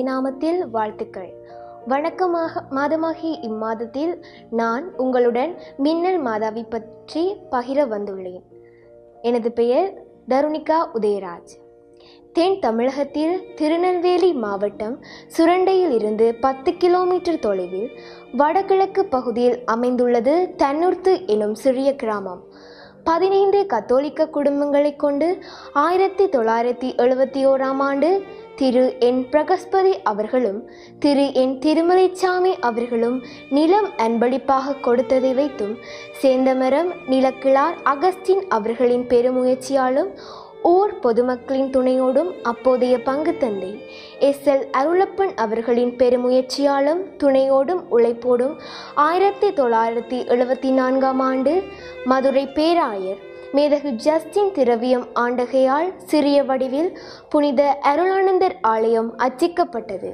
இனிய நாமத்தில் வாழ்த்துக்கள் வணக்கமாக மாதமாகி இம்மாதத்தில் நான் உங்களுடன் மின்னல் மாதாவை பற்றி பகிர வந்துள்ளேன் எனது பெயர் தருணிகா உதயராஜ் தென் தமிழகத்தில் திருநெல்வேலி மாவட்டம் சுரண்டையில் இருந்து பத்து கிலோமீட்டர் தொலைவில் வடகிழக்கு பகுதியில் அமைந்துள்ளது தன்னூர்த்து எனும் சிறிய கிராமம் பதினைந்து கத்தோலிக்க குடும்பங்களை கொண்டு ஆயிரத்தி தொள்ளாயிரத்தி எழுபத்தி ஓராம் ஆண்டு திரு என் பிரகஸ்பதி அவர்களும் திரு என் திருமலைச்சாமி அவர்களும் நிலம் அன்பளிப்பாக கொடுத்ததை வைத்தும் சேந்தமரம் நிலக்கிழார் அகஸ்டின் அவர்களின் பெருமுயற்சியாலும் ஊர் பொதுமக்களின் துணையோடும் அப்போதைய பங்கு தந்தை எஸ் எல் அருளப்பன் அவர்களின் பெருமுயற்சியாலும் துணையோடும் உழைப்போடும் ஆயிரத்தி தொள்ளாயிரத்தி எழுபத்தி நான்காம் ஆண்டு மதுரை பேராயர் மேதகு ஜஸ்டின் திரவியம் ஆண்டகையால் சிறிய வடிவில் புனித அருளானந்தர் ஆலயம் அச்சிக்கப்பட்டது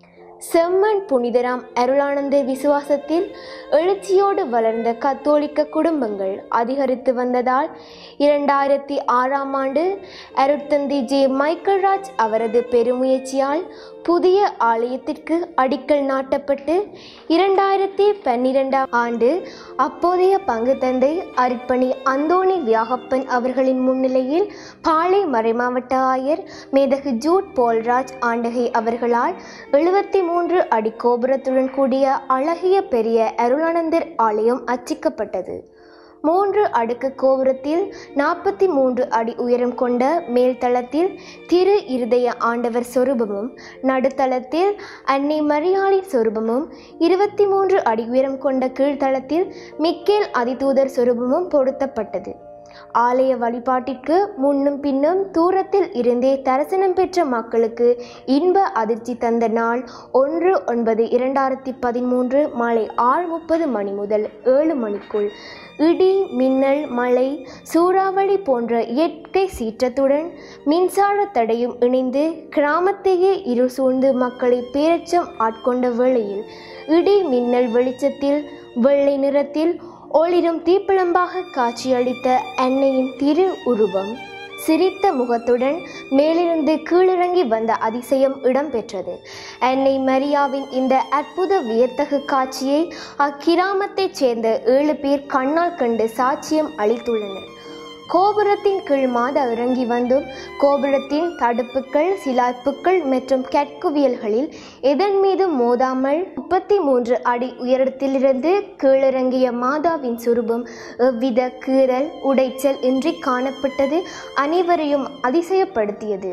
செம்மன் புனிதராம் அருளானந்தர் விசுவாசத்தில் எழுச்சியோடு வளர்ந்த கத்தோலிக்க குடும்பங்கள் அதிகரித்து வந்ததால் இரண்டாயிரத்தி ஆறாம் ஆண்டு அருட்தந்தி ஜே மைக்கேல்ராஜ் அவரது பெருமுயற்சியால் புதிய ஆலயத்திற்கு அடிக்கல் நாட்டப்பட்டு இரண்டாயிரத்தி பன்னிரெண்டாம் ஆண்டு அப்போதைய பங்கு தந்தை அருட்பணி அந்தோணி வியாகப்பன் அவர்களின் முன்னிலையில் பாளை மறைமாவட்ட ஆயர் மேதகு ஜூட் போல்ராஜ் ஆண்டகை அவர்களால் எழுபத்தி மூன்று அடி கோபுரத்துடன் கூடிய அழகிய பெரிய அருளானந்தர் ஆலயம் அச்சிக்கப்பட்டது மூன்று அடுக்கு கோபுரத்தில் நாற்பத்தி மூன்று அடி உயரம் கொண்ட மேல்தளத்தில் திரு இருதய ஆண்டவர் சொரூபமும் நடுத்தளத்தில் அன்னை மரியாளின் சொரூபமும் இருபத்தி மூன்று அடி உயரம் கொண்ட கீழ்த்தளத்தில் மிக்கேல் அதிதூதர் சொரூபமும் பொருத்தப்பட்டது ஆலய வழிபாட்டிற்கு முன்னும் பின்னும் தூரத்தில் இருந்தே தரிசனம் பெற்ற மக்களுக்கு இன்ப அதிர்ச்சி தந்த நாள் ஒன்று ஒன்பது இரண்டாயிரத்தி பதிமூன்று மாலை ஆறு முப்பது மணி முதல் ஏழு மணிக்குள் இடி மின்னல் மழை சூறாவளி போன்ற இயற்கை சீற்றத்துடன் மின்சார தடையும் இணைந்து கிராமத்தையே இருள் சூழ்ந்து மக்களை பேரச்சம் ஆட்கொண்ட வேளையில் இடி மின்னல் வெளிச்சத்தில் வெள்ளை நிறத்தில் ஒளிரும் தீப்பிழம்பாக காட்சியளித்த அன்னையின் திரு உருவம் சிரித்த முகத்துடன் மேலிருந்து கீழிறங்கி வந்த அதிசயம் இடம்பெற்றது அன்னை மரியாவின் இந்த அற்புத வியத்தகு காட்சியை அக்கிராமத்தைச் சேர்ந்த ஏழு பேர் கண்ணால் கண்டு சாட்சியம் அளித்துள்ளனர் கோபுரத்தின் கீழ் மாத இறங்கி வந்தும் கோபுரத்தின் தடுப்புகள் சிலாய்ப்புகள் மற்றும் கற்குவியல்களில் எதன் மீதும் மோதாமல் முப்பத்தி மூன்று அடி உயரத்திலிருந்து கீழிறங்கிய மாதாவின் சுரூபம் எவ்வித கீறல் உடைச்சல் இன்றி காணப்பட்டது அனைவரையும் அதிசயப்படுத்தியது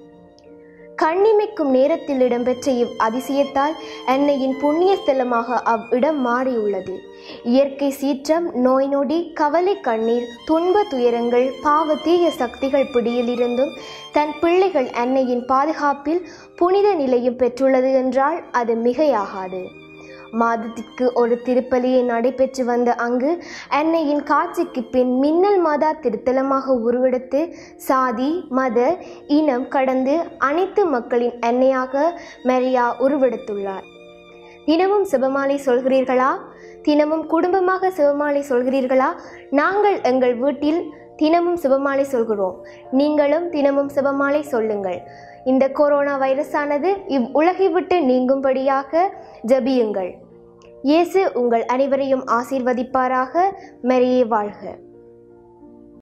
கண்ணிமைக்கும் நேரத்தில் இடம்பெற்ற இவ் அதிசயத்தால் அன்னையின் புண்ணிய ஸ்தலமாக அவ்விடம் மாறியுள்ளது இயற்கை சீற்றம் நோய் நொடி கவலை கண்ணீர் துன்ப துயரங்கள் பாவ தீய சக்திகள் பிடியிலிருந்தும் தன் பிள்ளைகள் அன்னையின் பாதுகாப்பில் புனித நிலையும் பெற்றுள்ளது என்றால் அது மிகையாகாது மாதத்திற்கு ஒரு திருப்பலியை நடைபெற்று வந்த அங்கு அன்னையின் காட்சிக்கு பின் மின்னல் மாதா திருத்தலமாக உருவெடுத்து சாதி மத இனம் கடந்து அனைத்து மக்களின் அன்னையாக மரியா உருவெடுத்துள்ளார் தினமும் சிவமாலை சொல்கிறீர்களா தினமும் குடும்பமாக சிவமாலை சொல்கிறீர்களா நாங்கள் எங்கள் வீட்டில் தினமும் சிவமாலை சொல்கிறோம் நீங்களும் தினமும் சிவமாலை சொல்லுங்கள் இந்த கொரோனா வைரஸானது இவ் உலகை விட்டு நீங்கும்படியாக ஜபியுங்கள் இயேசு உங்கள் அனைவரையும் ஆசீர்வதிப்பாராக மரியே வாழ்க